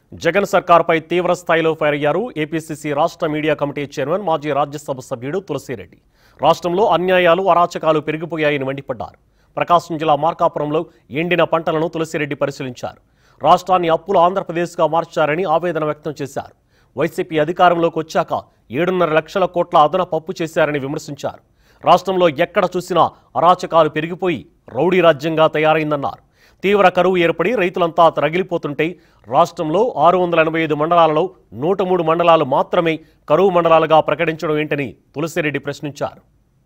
జగన్ సర్కార్పై తీవ్ర స్థాయిలో ఫైర్ అయ్యారు ఏపీసీసీ రాష్ట్ర మీడియా కమిటీ చైర్మన్ మాజీ రాజ్యసభ సభ్యుడు తులసిరెడ్డి రాష్ట్రంలో అన్యాయాలు అరాచకాలు పెరిగిపోయాయని మండిపడ్డారు ప్రకాశం జిల్లా మార్కాపురంలో ఎండిన పంటలను తులసిరెడ్డి పరిశీలించారు రాష్ట్రాన్ని అప్పుల ఆంధ్రప్రదేశ్గా మార్చారని ఆవేదన వ్యక్తం చేశారు వైసీపీ అధికారంలోకి వచ్చాక ఏడున్నర లక్షల కోట్ల అదనపు అప్పు చేశారని విమర్శించారు రాష్ట్రంలో ఎక్కడ చూసినా అరాచకాలు పెరిగిపోయి రౌడీ రాజ్యంగా తయారైందన్నారు తీవ్ర కరువు ఏర్పడి రైతులంతా రగిలిపోతుంటే రాష్ట్రంలో ఆరు వందల ఎనభై ఐదు మండలాలలో నూట మూడు మండలాలు మాత్రమే కరువు మండలాలుగా ప్రకటించడం ఏంటని తులసిరెడ్డి ప్రశ్నించారు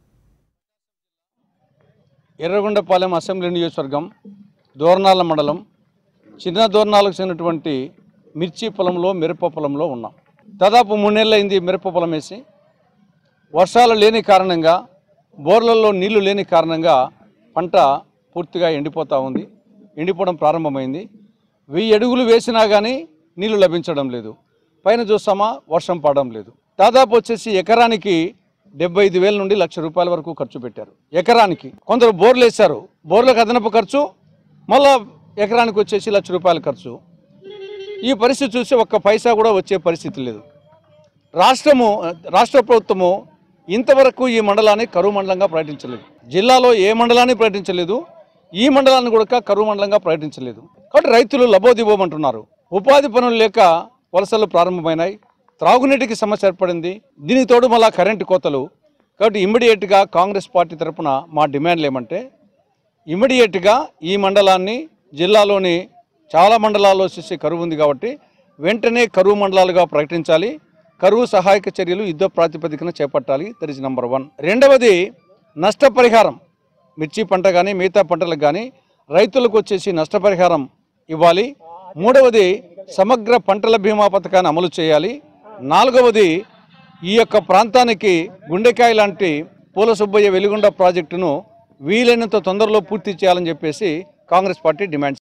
ఎర్రగొండపాలెం అసెంబ్లీ నియోజకవర్గం దోర్నాల మండలం చిన్న దోర్నాలకు చెందినటువంటి మిర్చి పొలంలో మిరప పొలంలో ఉన్నాం దాదాపు మూడేళ్ళైంది మిరప పొలం వేసి వర్షాలు లేని కారణంగా బోర్లలో నీళ్లు లేని కారణంగా పంట పూర్తిగా ఎండిపోతూ ఉంది ఎండిపోవడం ప్రారంభమైంది వెయ్యి అడుగులు వేసినా కానీ నీళ్లు లభించడం లేదు పైన చూస్తామా వర్షం పడడం లేదు దాదాపు వచ్చేసి ఎకరానికి డెబ్బై ఐదు వేల నుండి లక్ష రూపాయల వరకు ఖర్చు పెట్టారు ఎకరానికి కొందరు బోర్లు వేశారు బోర్లకు అదనపు ఖర్చు మళ్ళా ఎకరానికి వచ్చేసి లక్ష రూపాయల ఖర్చు ఈ పరిస్థితి చూసి ఒక్క పైసా కూడా వచ్చే పరిస్థితి లేదు రాష్ట్రము రాష్ట్ర ప్రభుత్వము ఇంతవరకు ఈ మండలాన్ని కరువు మండలంగా ప్రకటించలేదు జిల్లాలో ఏ మండలాన్ని ప్రకటించలేదు ఈ మండలాన్ని కూడా కరువు మండలంగా ప్రకటించలేదు కాబట్టి రైతులు లబోదిబోమంటున్నారు ఉపాధి పనులు లేక వలసలు ప్రారంభమైనాయి త్రాగునీటికి సమస్య ఏర్పడింది దీనికి తోడు మళ్ళా కరెంటు కోతలు కాబట్టి ఇమ్మీడియట్గా కాంగ్రెస్ పార్టీ తరఫున మా డిమాండ్లు ఏమంటే ఇమ్మీడియట్గా ఈ మండలాన్ని జిల్లాలోని చాలా మండలాల్లో వచ్చేసి కరువు ఉంది కాబట్టి వెంటనే కరువు మండలాలుగా ప్రకటించాలి కరువు సహాయక చర్యలు యుద్ధ ప్రాతిపదికన చేపట్టాలి దట్ ఇస్ నెంబర్ వన్ రెండవది నష్టపరిహారం మిర్చి పంట కానీ మిగతా పంటలకు కానీ రైతులకు వచ్చేసి నష్టపరిహారం ఇవ్వాలి మూడవది సమగ్ర పంటల బీమా పథకాన్ని అమలు చేయాలి నాలుగవది ఈ యొక్క ప్రాంతానికి గుండెకాయ లాంటి పూల సుబ్బయ్య వెలుగొండ ప్రాజెక్టును వీలైనంత తొందరలో పూర్తి చేయాలని చెప్పేసి కాంగ్రెస్ పార్టీ డిమాండ్